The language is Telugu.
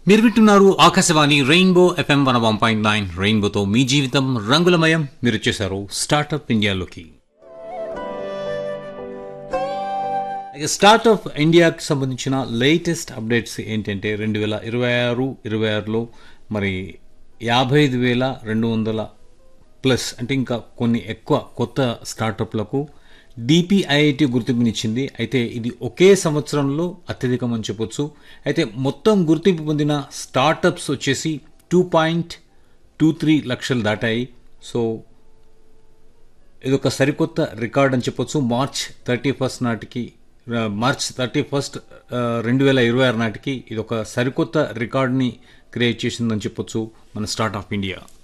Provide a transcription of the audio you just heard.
మీరు వింటున్నారు Akashvani rainbow FM one one point nine రెయిన్బోతో మీ జీవితం రంగులమయం మీరు వచ్చేసారు స్టార్టప్ ఇండియాలోకి ఇక స్టార్టప్ ఇండియాకి సంబంధించిన లేటెస్ట్ అప్డేట్స్ ఏంటంటే రెండు వేల ఇరవై ఆరు ఇరవై ఆరులో మరి యాభై ఐదు వేల రెండు వందల ప్లస్ అంటే ఇంకా కొన్ని ఎక్కువ కొత్త స్టార్టప్లకు డిపిఐఐటి గుర్తింపునిచ్చింది అయితే ఇది ఒకే సంవత్సరంలో అత్యధికం అని చెప్పొచ్చు అయితే మొత్తం గుర్తింపు పొందిన స్టార్టప్స్ వచ్చేసి టూ పాయింట్ టూ త్రీ లక్షలు దాటాయి సో ఇది ఒక సరికొత్త రికార్డ్ అని చెప్పొచ్చు మార్చ్ థర్టీ ఫస్ట్ నాటికి ఆ, మార్చ్ థర్టీ ఫస్ట్ రెండు వేల ఇరవై ఆరు నాటికి ఇది ఒక సరికొత్త రికార్డ్ని క్రియేట్ చేసిందని చెప్పొచ్చు మన స్టార్ట్ ఆఫ్ ఇండియా